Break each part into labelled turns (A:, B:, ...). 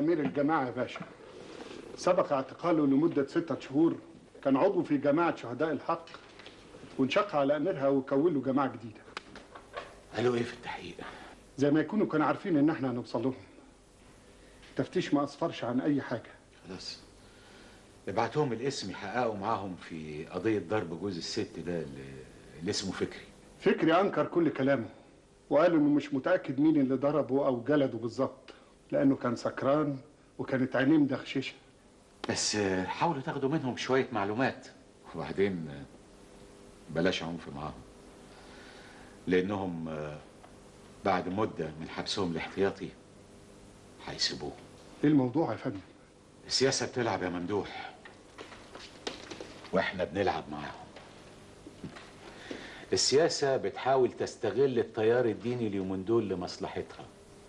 A: أمير الجماعة يا باشا سبق اعتقاله لمدة ستة شهور كان عضو في جماعة شهداء الحق وانشق على أميرها وكون له جماعة جديدة
B: قالوا ايه في التحقيق
A: زي ما يكونوا كانوا عارفين إن احنا هنوصل لهم التفتيش ما أسفرش عن أي حاجة
B: خلاص ابعتهم الاسم يحققوا معاهم في قضية ضرب جوز الست ده اللي, اللي اسمه فكري
A: فكري أنكر كل كلامه وقال إنه مش متأكد مين اللي ضربه أو جلده بالظبط لأنه كان سكران وكانت عينيه مدخششة
B: بس آه، حاولوا تاخدوا منهم شوية معلومات وبعدين آه، بلاش عنف معاهم لأنهم آه، بعد مدة من حبسهم الاحتياطي هيسيبوه
A: إيه الموضوع يا فندم؟
B: السياسة بتلعب يا ممدوح واحنا بنلعب معاهم السياسة بتحاول تستغل التيار الديني اليومين دول لمصلحتها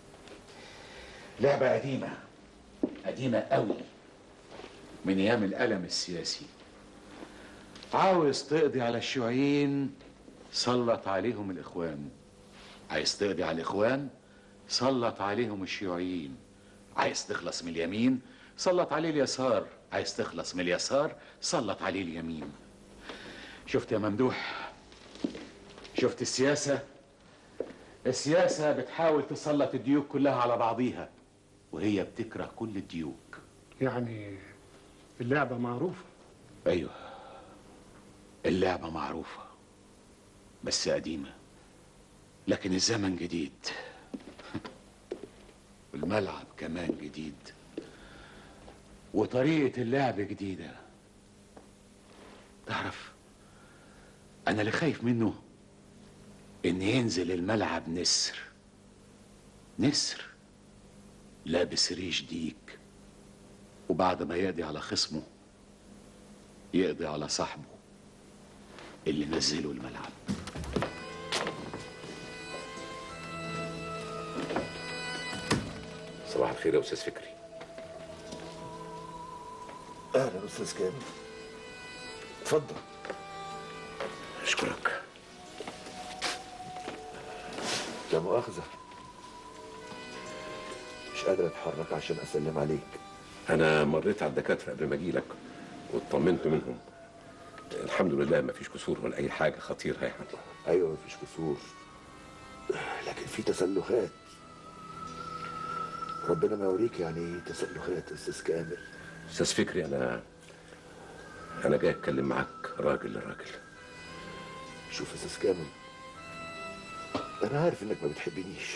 B: لعبة قديمة قديمة قوي من ايام الألم السياسي عاوز تقضي على الشيوعيين سلط عليهم الإخوان عايز تقضي على الإخوان سلط عليهم الشيوعيين عايز تخلص من اليمين سلط عليه اليسار عايز تخلص من اليسار سلط عليه اليمين شفت يا ممدوح شفت السياسة السياسة بتحاول تسلط الديوك كلها على بعضيها وهي بتكره كل الديوك
A: يعني اللعبة معروفة
B: ايوه اللعبة معروفة بس قديمة لكن الزمن جديد والملعب كمان جديد وطريقة اللعب جديدة تعرف أنا اللي خايف منه إن ينزل الملعب نسر نسر لابس ريش ديك وبعد ما يقضي على خصمه يقضي على صاحبه اللي نزله الملعب
C: صباح الخير يا استاذ فكري
D: اهلا استاذ كامل اتفضل
C: اشكرك
D: لا مؤاخذة مش قادر اتحرك عشان اسلم عليك
C: انا مريت على الدكاتره قبل ما اجي لك واطمنت منهم الحمد لله ما فيش كسور ولا اي حاجه خطيره يعني
D: ايوه مفيش كسور لكن في تسلخات ربنا ما يوريك يعني ايه تسلخات يا استاذ كامل
C: استاذ فكري انا انا جاي اتكلم معاك راجل لراجل
D: شوف يا استاذ كامل انا عارف انك ما بتحبنيش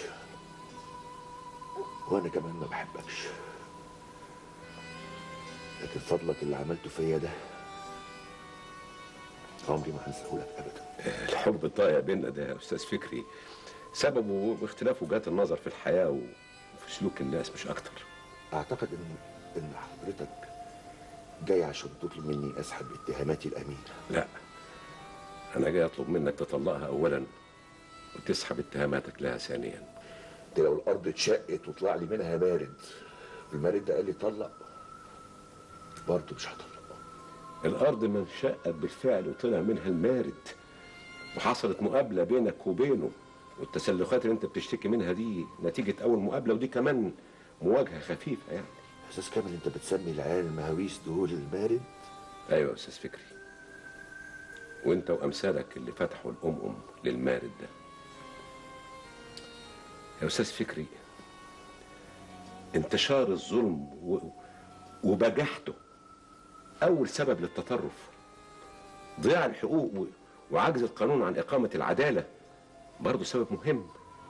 D: وانا كمان ما بحبكش لكن فضلك اللي عملته فيا ده عمري ما هنساهولك ابدا
C: الحب الضايع بيننا ده يا استاذ فكري سببه اختلاف وجهات النظر في الحياه وفي سلوك الناس مش اكتر
D: اعتقد ان ان حضرتك جاي عشان تطلب مني اسحب اتهاماتي الامينه
C: لا انا جاي اطلب منك تطلقها اولا وتسحب اتهاماتك لها ثانيا
D: ده لو الارض اتشقت وطلع لي منها مارد المارد ده قال لي طلق برضه مش هطلق
C: الارض ما انشقت بالفعل وطلع منها المارد وحصلت مقابله بينك وبينه والتسلخات اللي انت بتشتكي منها دي نتيجه اول مقابله ودي كمان مواجهه خفيفه يعني
D: استاذ كامل انت بتسمي العيال المهاويس دول المارد
C: ايوه يا استاذ فكري وانت وامثالك اللي فتحوا الام ام للمارد ده يا استاذ فكري انتشار الظلم و... وبجحته اول سبب للتطرف ضياع الحقوق و... وعجز القانون عن اقامه العداله برضه سبب مهم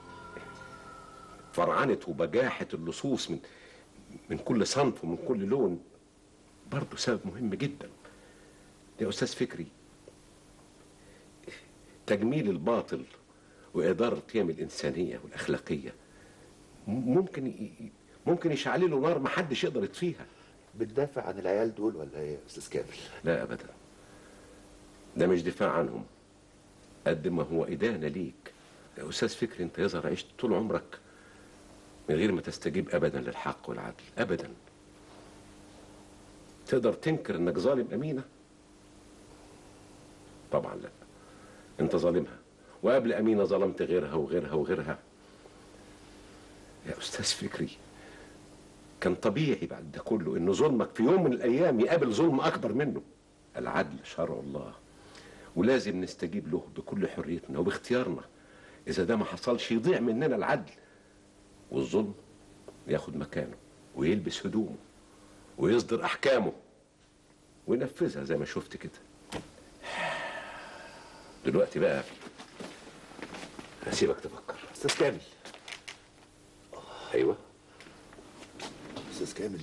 C: فرعنه وبجاحه اللصوص من من كل صنف ومن كل لون برضه سبب مهم جدا يا استاذ فكري تجميل الباطل واداره القيم الانسانيه والاخلاقيه ممكن ي- ممكن يشعللوا نار محدش يقدر يطفيها
D: بتدافع عن العيال دول ولا ايه يا استاذ كامل
C: لا ابدا ده مش دفاع عنهم قد ما هو ادانه ليك يا استاذ فكري انت يظهر عشت طول عمرك من غير ما تستجيب ابدا للحق والعدل ابدا تقدر تنكر انك ظالم امينه طبعا لا انت ظالمها وقبل امينه ظلمت غيرها وغيرها وغيرها يا استاذ فكري كان طبيعي بعد ده كله ان ظلمك في يوم من الايام يقابل ظلم اكبر منه العدل شرع الله ولازم نستجيب له بكل حريتنا وباختيارنا اذا ده ما حصلش يضيع مننا العدل والظلم ياخد مكانه ويلبس هدومه ويصدر احكامه وينفذها زي ما شفت كده دلوقتي بقى هسيبك تفكر استاذ كامل ايوه
D: استاذ كامل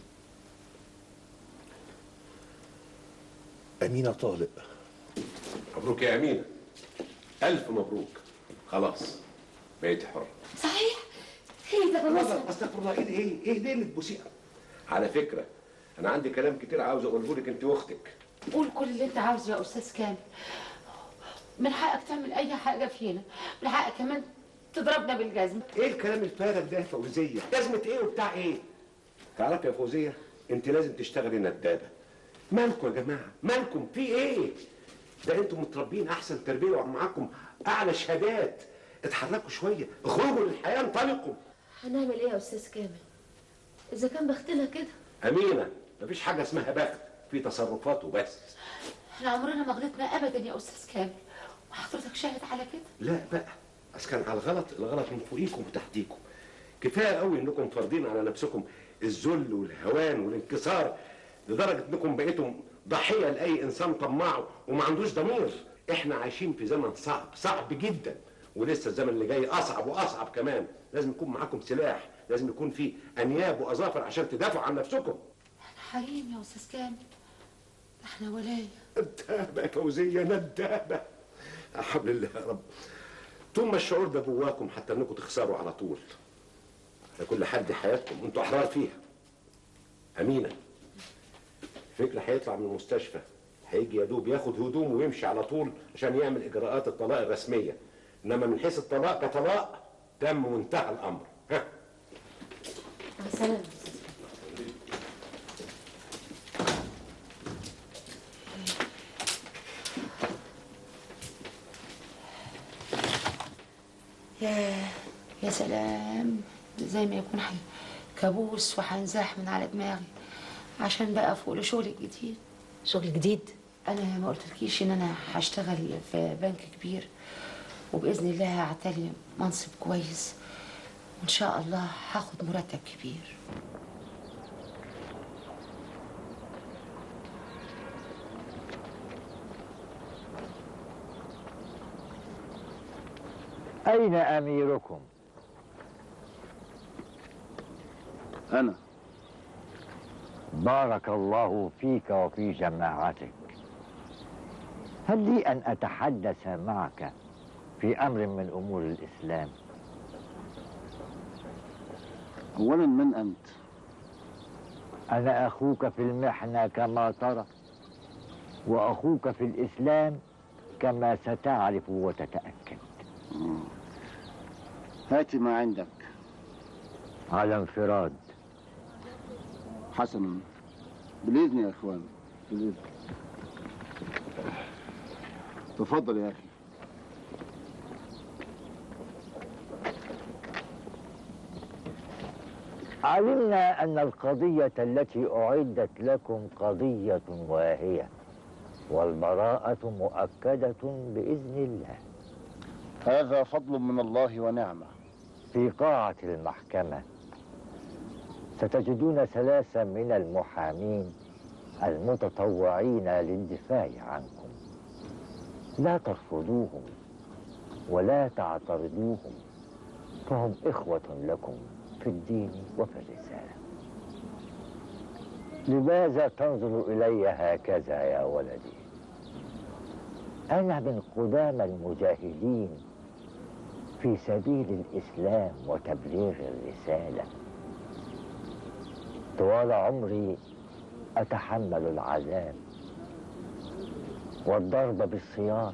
D: امينه طالق
C: مبروك يا امينه الف مبروك خلاص بقيتي حر
E: صحيح ايه ده بابا
C: استغفر الله ايه ده ايه ايه ده اللي تبوسيها على فكره انا عندي كلام كتير عاوز اقوله لك انت واختك
E: قول كل اللي انت عاوزه يا استاذ كامل من حقك تعمل اي حاجه فينا من حقك كمان تضربنا بالجزمه
C: ايه الكلام الفارغ ده يا فوزيه لازمه ايه وبتاع ايه تعرف يا فوزيه انت لازم تشتغلي ندابه مالكم يا جماعه مالكم في ايه ده انتم متربيين احسن تربيه ومعاكم اعلى شهادات اتحركوا شويه اخرجوا للحياه انطلقوا
F: هنعمل ايه يا استاذ كامل اذا كان بختنا كده
C: امينه مفيش حاجه اسمها بخت في تصرفات وبس
E: احنا عمرنا ما غلطنا ابدا يا استاذ كامل وحضرتك شاهد على كده
C: لا بقى بس كان على الغلط الغلط من فوقيكم وتحتيكم كفايه قوي انكم فارضين على نفسكم الذل والهوان والانكسار لدرجه انكم بقيتم ضحيه لاي انسان طماع وما عندوش ضمير احنا عايشين في زمن صعب صعب جدا ولسه الزمن اللي جاي اصعب واصعب كمان لازم يكون معاكم سلاح لازم يكون في انياب واظافر عشان تدافعوا عن نفسكم
E: احنا حريم يا استاذ كامل احنا ولايه
C: ندابة يا فوزية ندابة لا حول الله يا رب طول ما الشعور ده جواكم حتى انكم تخسروا على طول على كل حد حياتكم انتوا احرار فيها امينه فكرة هيطلع من المستشفى هيجي يا دوب ياخد هدومه ويمشي على طول عشان يعمل اجراءات الطلاق الرسميه انما من حيث الطلاق كطلاق تم وانتهى الامر ها
F: مع السلامه يا أستاذ كامل.
E: يا يا سلام زي ما يكون حي كابوس وهنزاح من على دماغي عشان بقى فوق لشغل الجديد
F: شغل جديد
E: انا ما قلتلكيش ان انا هشتغل في بنك كبير وباذن الله هعتلي منصب كويس وان شاء الله هاخد مرتب كبير
G: أين أميركم؟
A: أنا
G: بارك الله فيك وفي جماعتك هل لي أن أتحدث معك في أمر من أمور الإسلام؟
A: أولا من أنت؟
G: أنا أخوك في المحنة كما ترى وأخوك في الإسلام كما ستعرف وتتأكد
A: هات ما عندك
G: على انفراد
A: حسنا بالإذن يا إخوان بالإذن تفضل يا أخي
G: علمنا أن القضية التي أعدت لكم قضية واهية والبراءة مؤكدة بإذن الله
A: هذا فضل من الله ونعمة
G: في قاعة المحكمة ستجدون ثلاثة من المحامين المتطوعين للدفاع عنكم لا ترفضوهم ولا تعترضوهم فهم إخوة لكم في الدين وفي الرسالة لماذا تنظر إلي هكذا يا ولدي أنا من قدام المجاهدين في سبيل الإسلام وتبليغ الرسالة طوال عمري أتحمل العذاب والضرب بالسياط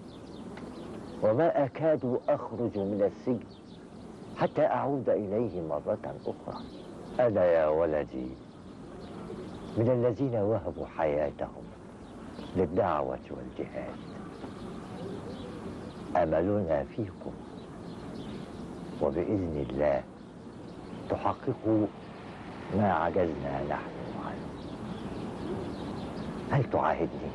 G: وما أكاد أخرج من السجن حتى أعود إليه مرة أخرى أنا يا ولدي من الذين وهبوا حياتهم للدعوة والجهاد أملنا فيكم وبإذن الله تحققوا ما عجزنا نحن عنه هل تعاهدني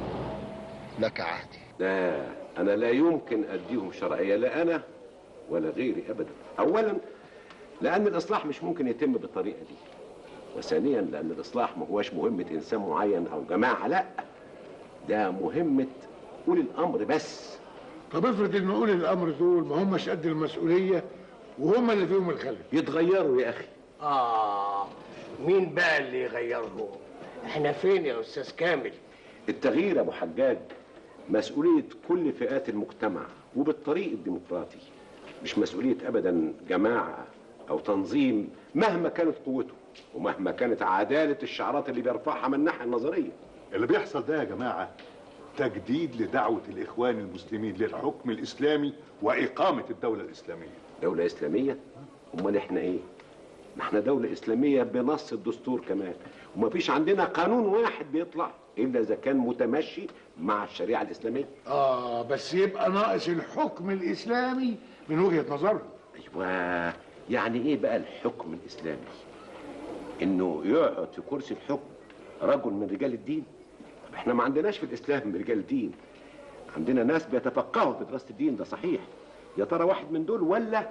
H: لك عهدي
C: لا انا لا يمكن اديهم شرعيه لا انا ولا غيري ابدا اولا لان الاصلاح مش ممكن يتم بالطريقه دي وثانيا لان الاصلاح ما هوش مهمه انسان معين او جماعه لا ده مهمه اولي الامر بس
H: طب افرض ان اولي الامر دول ما همش قد المسؤوليه وهم اللي فيهم الخلل
C: يتغيروا يا اخي
I: آه مين بقى اللي يغيرهم؟ احنا فين يا أستاذ كامل؟
C: التغيير يا ابو حجاج مسؤوليه كل فئات المجتمع وبالطريق الديمقراطي مش مسؤوليه ابدا جماعه او تنظيم مهما كانت قوته ومهما كانت عداله الشعارات اللي بيرفعها من الناحيه النظريه
J: اللي بيحصل ده يا جماعة تجديد لدعوة الإخوان المسلمين للحكم الإسلامي وإقامة الدولة الإسلامية
C: دوله اسلاميه امال احنا ايه ما احنا دوله اسلاميه بنص الدستور كمان ومفيش عندنا قانون واحد بيطلع الا اذا كان متمشي مع الشريعه الاسلاميه
H: اه بس يبقى ناقص الحكم الاسلامي من وجهه نظرهم
C: ايوه يعني ايه بقى الحكم الاسلامي انه يقعد في كرسي الحكم رجل من رجال الدين طب احنا ما عندناش في الاسلام رجال الدين عندنا ناس بيتفقهوا في دراسه الدين ده صحيح يا ترى واحد من دول ولا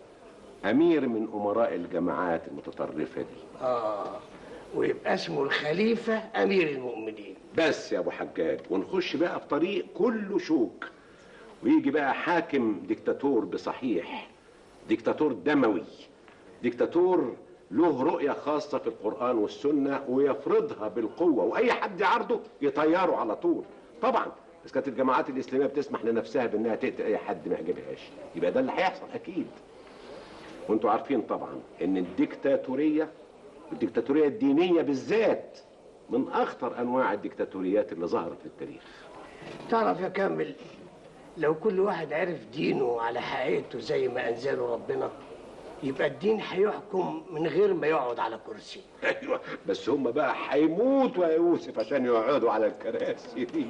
C: امير من امراء الجماعات المتطرفه دي
I: آه ويبقى اسمه الخليفة أمير المؤمنين
C: بس يا ابو حجاج ونخش بقى في طريق كله شوك ويجي بقى حاكم ديكتاتور بصحيح ديكتاتور دموي ديكتاتور له رؤية خاصة في القرآن والسنة ويفرضها بالقوة وأي حد يعارضه يطيره على طول طبعا بس كانت الجماعات الإسلامية بتسمح لنفسها بأنها تقتل أي حد ما يعجبهاش يبقى ده اللي هيحصل أكيد وانتوا عارفين طبعا ان الديكتاتورية الديكتاتورية الدينية بالذات من أخطر أنواع الديكتاتوريات اللي ظهرت في التاريخ
I: تعرف يا كامل لو كل واحد عرف دينه على حقيقته زي ما أنزله ربنا يبقى الدين هيحكم من غير ما يقعد على كرسي
C: ايوه بس هم بقى هيموتوا يا يوسف عشان يقعدوا على الكراسي دي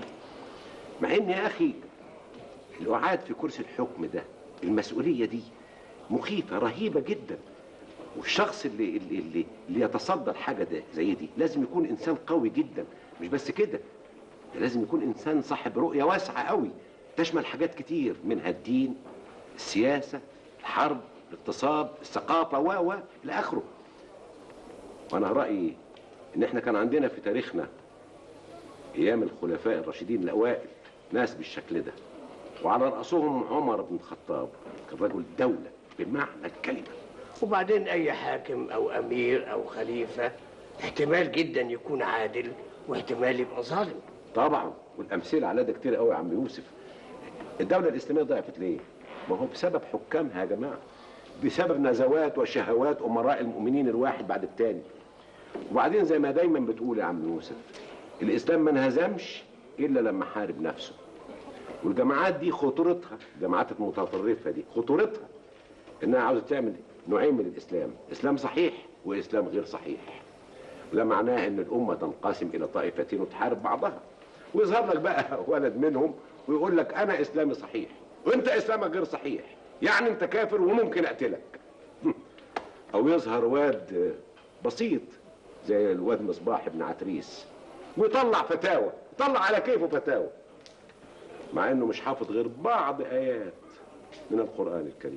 C: مع ان يا اخي القعاد في كرسي الحكم ده المسؤوليه دي مخيفه رهيبه جدا والشخص اللي اللي اللي, اللي يتصدر حاجه ده زي دي لازم يكون انسان قوي جدا مش بس كده ده لازم يكون انسان صاحب رؤيه واسعه قوي تشمل حاجات كتير منها الدين السياسه الحرب الاقتصاد الثقافه و و الى اخره وانا رايي ان احنا كان عندنا في تاريخنا ايام الخلفاء الراشدين الاوائل ناس بالشكل ده وعلى راسهم عمر بن الخطاب كان رجل دوله بمعنى الكلمه
I: وبعدين أي حاكم أو أمير أو خليفة احتمال جدا يكون عادل واحتمال يبقى ظالم
C: طبعا والامثله على ده كتير قوي يا عم يوسف الدوله الاسلاميه ضعفت ليه ما هو بسبب حكامها يا جماعه بسبب نزوات وشهوات امراء المؤمنين الواحد بعد التاني وبعدين زي ما دايما بتقول يا عم يوسف الاسلام ما انهزمش الا لما حارب نفسه والجماعات دي خطورتها الجماعات المتطرفه دي خطورتها انها عاوزه تعمل نوعين من الاسلام اسلام صحيح واسلام غير صحيح وده معناه ان الامه تنقسم الى طائفتين وتحارب بعضها ويظهر لك بقى ولد منهم ويقول لك انا اسلامي صحيح وانت اسلامك غير صحيح يعني انت كافر وممكن اقتلك او يظهر واد بسيط زي الواد مصباح ابن عتريس ويطلع فتاوى يطلع على كيفه فتاوى مع انه مش حافظ غير بعض ايات من القران الكريم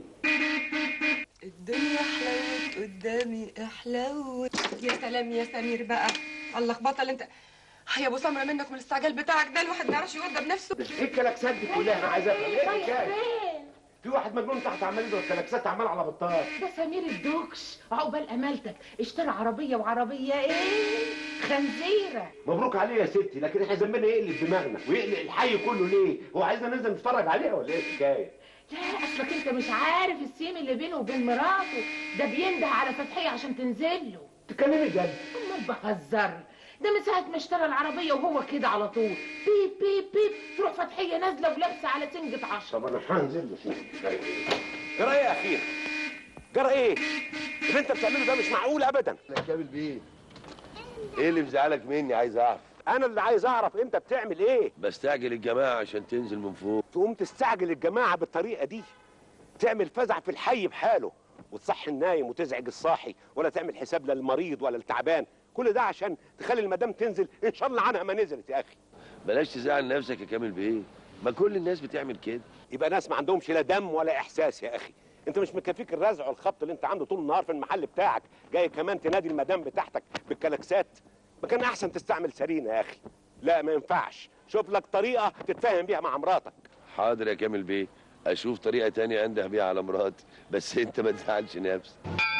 K: الدنيا حلوت قدامي حلوت يا سلام يا سمير بقى على اللخبطه اللي انت يا ابو سمره منك من الاستعجال بتاعك ده الواحد ما يعرفش يوضب نفسه
C: ايه الكلاكسات دي كلها انا عايز افهم ايه الحكايه في واحد مجنون تحت عمال يضرب كلاكسات عمال على بطال
L: ده سمير الدوكش عقبال امالتك اشترى عربيه وعربيه ايه خنزيره
C: مبروك عليه يا ستي لكن احنا ذنبنا يقلب دماغنا ويقلق الحي كله ليه هو عايزنا ننزل نتفرج عليها ولا ايه الحكايه
L: لا اصلك انت مش عارف السيم اللي بينه وبين مراته ده بينده على فتحيه عشان تنزل له
C: تتكلمي جد
L: امال بهزر ده من ساعه ما اشترى العربيه وهو كده على طول بيب بيب بيب تروح فتحيه نازله ولابسه على سنجة عشرة
C: طب انا هنزل له جرى ايه يا اخينا جرى ايه اللي انت بتعمله ده مش معقول ابدا
M: يا كامل بيه ايه اللي مزعلك مني عايز اعرف
C: انا اللي عايز اعرف انت بتعمل ايه
M: بستعجل الجماعه عشان تنزل من فوق
C: تقوم تستعجل الجماعه بالطريقه دي تعمل فزع في الحي بحاله وتصحي النايم وتزعج الصاحي ولا تعمل حساب لا للمريض ولا التعبان كل ده عشان تخلي المدام تنزل ان شاء الله عنها ما نزلت يا اخي
M: بلاش تزعل نفسك يا كامل بيه ما كل الناس بتعمل كده
C: يبقى ناس ما عندهمش لا دم ولا احساس يا اخي انت مش مكفيك الرزع والخبط اللي انت عنده طول النهار في المحل بتاعك جاي كمان تنادي المدام بتاعتك بالكلاكسات ما كان احسن تستعمل سرينه يا اخي لا ما ينفعش شوف لك طريقه تتفاهم بيها مع مراتك
M: حاضر يا كامل بيه اشوف طريقه تانية انده بيها على مراتي بس انت ما تزعلش نفسك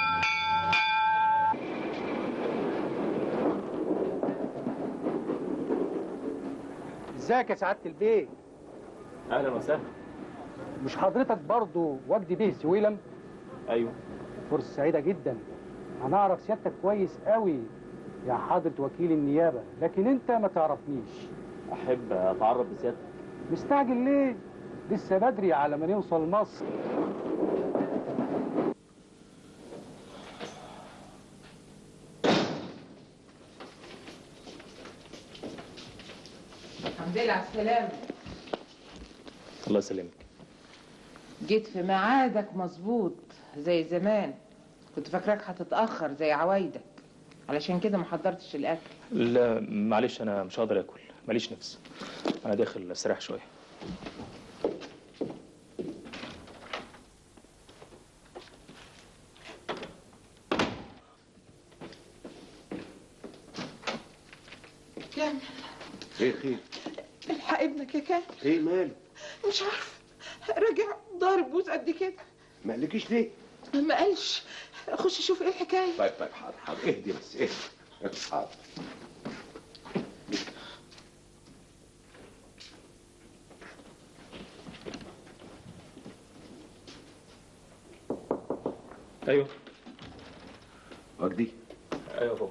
N: ازيك يا سعاده البيه
O: اهلا وسهلا
N: مش حضرتك برضو وجدي بيه سويلم
O: ايوه
N: فرصه سعيده جدا انا اعرف سيادتك كويس قوي يا حضره وكيل النيابه لكن انت ما تعرفنيش
O: احب اتعرف بسيادتك
N: مستعجل ليه لسه بدري على ما نوصل مصر
L: الحمد لله على السلامة
O: الله يسلمك
L: جيت في ميعادك مظبوط زي زمان كنت فاكراك هتتأخر زي عوايدك علشان كده ما حضرتش الأكل
O: لا معلش انا مش هقدر اكل ماليش نفس انا داخل استريح شويه
K: كامل
C: ايه خير
K: الحق ابنك يا كامل
C: ايه ماله
K: مش عارف راجع ضارب بوز قد كده
C: ما قالكيش ليه
K: ما قالش خش شوف ايه الحكايه
C: طيب طيب حاضر حاضر اهدي بس اهدي حاضر
O: ايوه
C: وجدي
O: ايوه بابا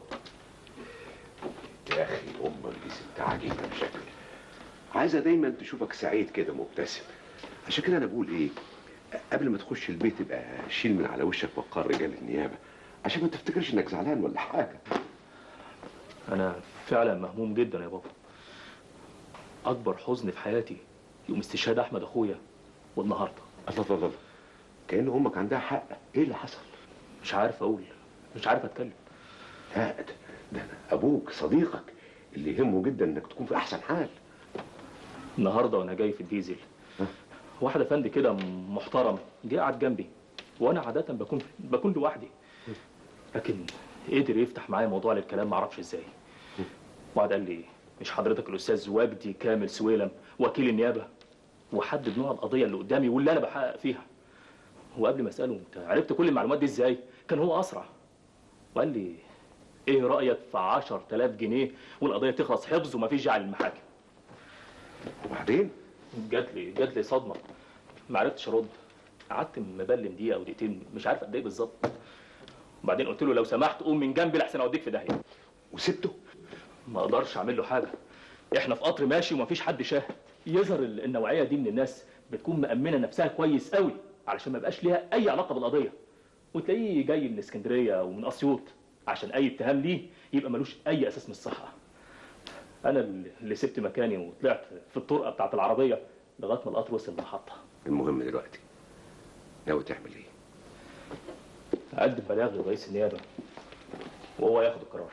C: يا اخي امك دي ست عجيبه بشكل عايزه دايما تشوفك سعيد كده مبتسم عشان كده انا بقول ايه قبل ما تخش البيت يبقى شيل من على وشك وقار رجال النيابه عشان ما تفتكرش انك زعلان ولا حاجه
O: انا فعلا مهموم جدا يا بابا اكبر حزن في حياتي يوم استشهاد احمد اخويا والنهارده
C: الله الله الله كأن امك عندها حق ايه اللي حصل
O: مش عارف اقول مش عارف اتكلم
C: لا ده, ده ابوك صديقك اللي يهمه جدا انك تكون في احسن حال
O: النهارده وانا جاي في الديزل واحد افندي كده محترم جه قعد جنبي وانا عاده بكون بكون لوحدي لكن قدر يفتح معايا موضوع للكلام معرفش ازاي وقعد قال لي مش حضرتك الاستاذ وجدي كامل سويلم وكيل النيابه وحدد نوع القضيه اللي قدامي واللي انا بحقق فيها وقبل ما اساله انت عرفت كل المعلومات دي ازاي كان هو اسرع وقال لي ايه رايك في 10000 جنيه والقضيه تخلص حفظ ومفيش داعي للمحاكم
C: وبعدين
O: جات لي جات لي صدمه ما عرفتش ارد قعدت مبلم دقيقه او دقيقتين مش عارف قد ايه بالظبط وبعدين قلت له لو سمحت قوم من جنبي لحسن اوديك في داهيه
C: وسبته
O: ما اقدرش اعمل له حاجه احنا في قطر ماشي ومفيش حد شاهد يظهر ال- النوعيه دي من الناس بتكون مأمنه نفسها كويس قوي علشان ما يبقاش ليها اي علاقه بالقضيه وتلاقيه جاي من اسكندريه ومن اسيوط عشان اي اتهام ليه يبقى ملوش اي اساس من الصحه انا اللي اللي سبت مكاني وطلعت في الطرقه بتاعت العربيه لغايه ما القطر وصل المحطه
C: المهم دلوقتي ناوي تعمل ايه
O: اقدم بلاغ لرئيس النيابه وهو ياخد القرار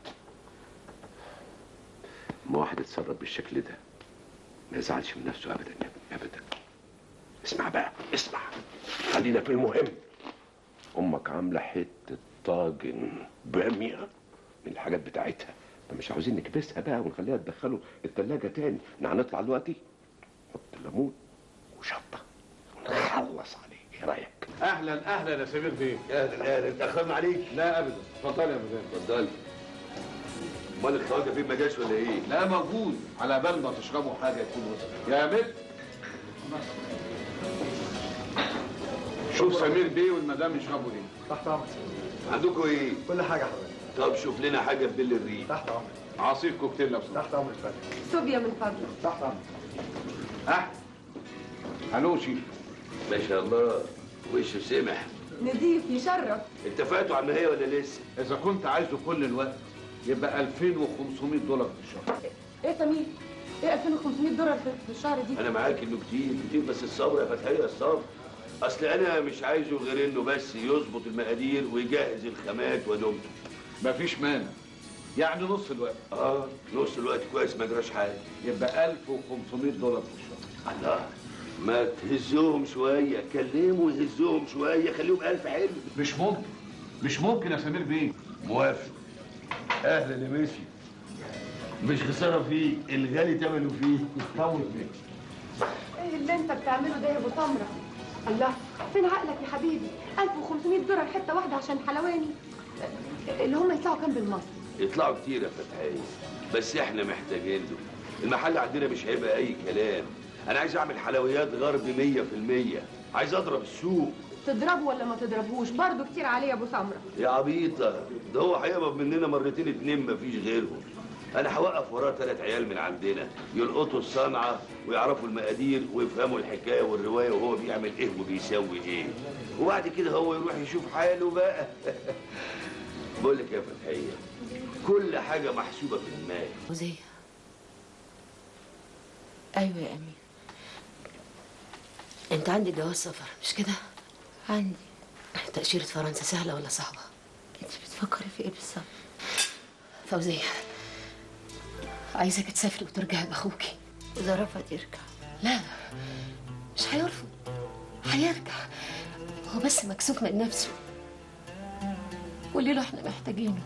C: ما واحد اتصرف بالشكل ده ما يزعلش من نفسه ابدا يا ابني ابدا اسمع بقى اسمع خلينا في المهم امك عامله حته طاجن باميه من الحاجات بتاعتها فمش عاوزين نكبسها بقى ونخليها تدخله التلاجة تاني احنا هنطلع دلوقتي حط ليمون وشطه ونخلص عليه ايه رايك
P: اهلا اهلا يا سمير بيه
M: اهلا اهلا اتاخرنا عليك
P: لا ابدا اتفضل يا مدام
M: اتفضل امال الخواجه فين ما جاش ولا ايه؟
P: لا موجود على بال ما تشربوا حاجه يكون وصل يا بنت شوف سمير بيه والمدام يشربوا ايه
M: تحت امرك عندكم ايه؟
P: كل حاجه حضرتك
M: طب شوف لنا حاجه في بل الريق
P: تحت امرك عصير كوكتيل لو سمحت تحت امرك فندم
K: صوبيا من فضلك
P: تحت امرك ها هنوشي
M: ما شاء الله وشه سمح
K: نضيف يشرف
M: اتفقتوا على النهايه ولا لسه؟
P: اذا كنت عايزه كل الوقت يبقى 2500 دولار في الشهر
K: ايه يا سمير ايه 2500 دولار في في الشهر دي
M: انا معاك انه كتير كتير بس الصبر يا فتحيه الصبر اصل انا مش عايزه غير انه بس يظبط المقادير ويجهز الخامات ودومته
J: مفيش مانع يعني نص الوقت
M: اه نص الوقت كويس ما جراش حاجه
J: يبقى 1500 دولار في الشهر
M: الله ما تهزهم شويه كلموا وهزهم شويه خليهم الف حلو
J: مش ممكن مش ممكن يا سمير بيه
M: موافق اهلا يا ميسي مش خساره فيك الغالي تمنه فيه طول فيك
K: ايه اللي انت بتعمله ده يا ابو سمره الله فين عقلك يا حبيبي 1500 دولار حته واحده عشان حلواني اللي هم يطلعوا كام بالمصري
M: يطلعوا كتير يا فتحية بس احنا محتاجين له المحل عندنا مش هيبقى اي كلام انا عايز اعمل حلويات غرب مية في المية عايز اضرب السوق
K: تضربه ولا ما تضربوش برضه كتير عليه يا ابو سمره
M: يا عبيطة ده هو هيقبض مننا مرتين اتنين مفيش غيرهم انا هوقف وراه تلات عيال من عندنا يلقطوا الصنعة ويعرفوا المقادير ويفهموا الحكاية والرواية وهو بيعمل ايه وبيسوي ايه وبعد كده هو يروح يشوف حاله بقى بقول لك يا فتحية كل حاجة محسوبة في المال
E: فوزية أيوة يا أمين أنت عندك جواز سفر مش كده؟ عندي تأشيرة فرنسا سهلة ولا صعبة؟ أنت بتفكري في إيه بالظبط؟ فوزية عايزك تسافري وترجعي بأخوكي وإذا رفض يرجع لا مش هيرفض هيرجع هو بس مكسوف من نفسه قولي له احنا محتاجينه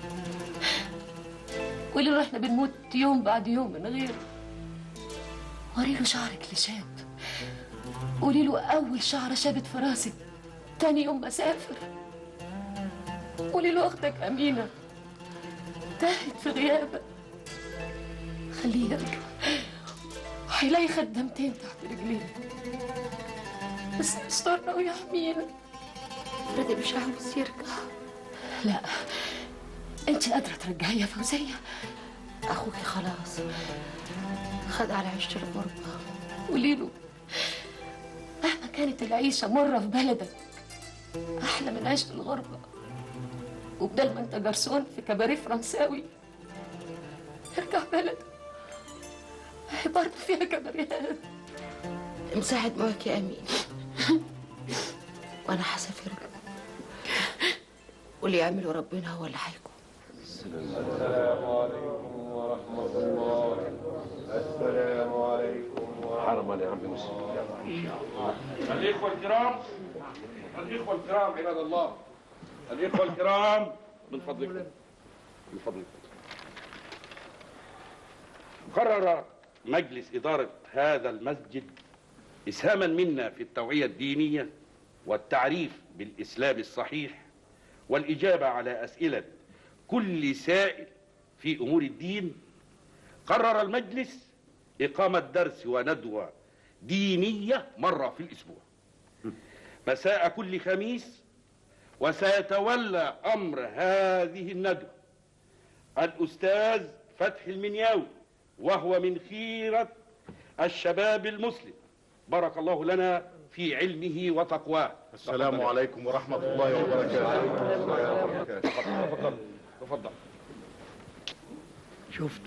E: قولي له احنا بنموت يوم بعد يوم من غيره وري له شعرك اللي شاب قولي له اول شعره شابت في راسك تاني يوم ما سافر قولي له اختك امينه تاهت في غيابك خليه يرجع هيلاقي خدامتين تحت رجليه بس يسترنا ويحمينا رضي مش عاوز يرجع لا انت قادره ترجعيه يا فوزيه اخوكي خلاص خد على عيشه الغربه قولي له مهما كانت العيشه مره في بلدك احلى من عيشه الغربه وبدل ما انت جرسون في كباريه فرنساوي ارجع بلدك هي برضه فيها كباريهات مساعد معاك يا امين وانا هسافر له واللي يعمله ربنا هو اللي هيكون
Q: السلام عليكم ورحمة الله السلام عليكم
C: حرما يا عم يوسف
P: الإخوة الكرام الإخوة الكرام عباد الله الإخوة الكرام من فضلكم من فضلكم قرر مجلس إدارة هذا المسجد إسهاما منا في التوعية الدينية والتعريف بالإسلام الصحيح والإجابة على أسئلة كل سائل في أمور الدين قرر المجلس إقامة درس وندوة دينية مرة في الأسبوع مساء كل خميس وسيتولى أمر هذه الندوة الأستاذ فتحي المنياوي وهو من خيرة الشباب المسلم بارك الله لنا في علمه وتقواه
J: السلام عليكم ورحمة الله وبركاته
P: تفضل تفضل
I: شفت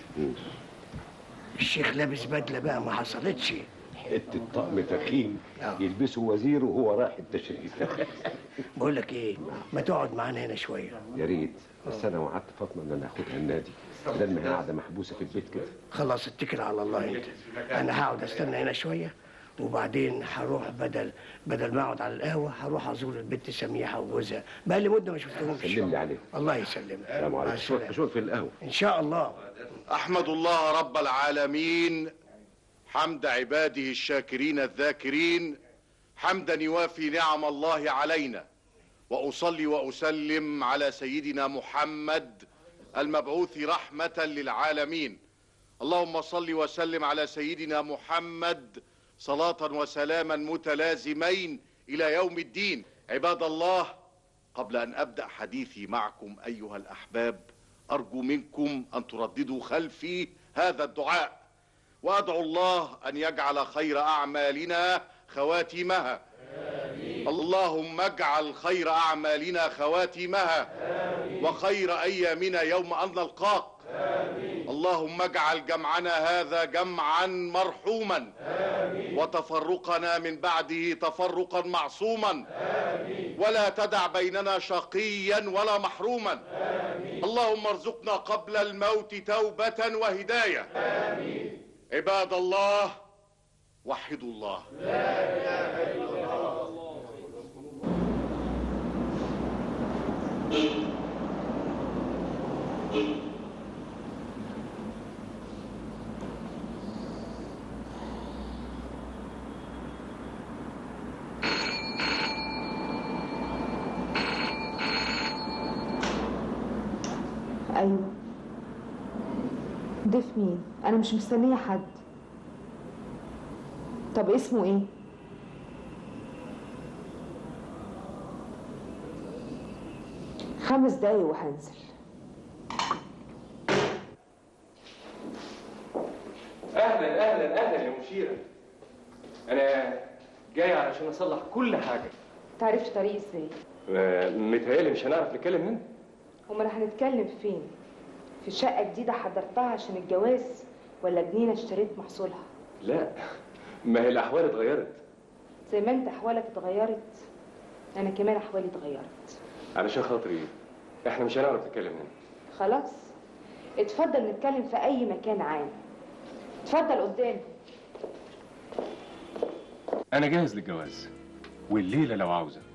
I: الشيخ لابس بدله بقى ما حصلتش
C: حته طقم فخيم يلبسه وزير وهو رايح التشريف
I: بقول لك ايه ما تقعد معانا هنا شويه
C: يا ريت بس انا وعدت فاطمه ان انا اخدها النادي بدل ما هي قاعده محبوسه في البيت كده
I: خلاص اتكل على الله انت انا هقعد استنى هنا شويه وبعدين هروح بدل بدل ما اقعد على القهوه هروح ازور البنت سميحه وجوزها بقى لي مده ما شفتهمش
C: سلم لي عليهم
I: الله يسلمك
C: السلام
I: مع
C: عليكم
I: السلامة.
C: اشوفك في القهوه
I: ان شاء الله
R: احمد الله رب العالمين حمد عباده الشاكرين الذاكرين حمدا يوافي نعم الله علينا واصلي واسلم على سيدنا محمد المبعوث رحمه للعالمين اللهم صل وسلم على سيدنا محمد صلاه وسلاما متلازمين الى يوم الدين عباد الله قبل ان ابدا حديثي معكم ايها الاحباب ارجو منكم ان ترددوا خلفي هذا الدعاء وادعو الله ان يجعل خير اعمالنا خواتيمها اللهم اجعل خير اعمالنا خواتيمها وخير ايامنا يوم ان نلقاك اللهم اجعل جمعنا هذا جمعا مرحوما وتفرقنا من بعده تفرقا معصوما ولا تدع بيننا شقيا ولا محروما اللهم ارزقنا قبل الموت توبة وهداية عباد الله وحدوا الله
S: ايوه ضيف مين انا مش مستنيه حد طب اسمه ايه خمس دقايق وهنزل
T: اهلا اهلا اهلا يا مشيره انا جاي علشان اصلح كل حاجه
S: تعرفش طريق ازاي
T: آه، متهيألي مش هنعرف نتكلم هنا
S: امال هنتكلم فين في شقه جديده حضرتها عشان الجواز ولا جنينه اشتريت محصولها
T: لا ما هي الاحوال اتغيرت
S: زي ما انت احوالك اتغيرت انا كمان احوالي اتغيرت
T: علشان خاطري احنا مش هنعرف نتكلم هنا
S: خلاص اتفضل نتكلم في اي مكان عام اتفضل قدام
T: انا جاهز للجواز والليله لو عاوزه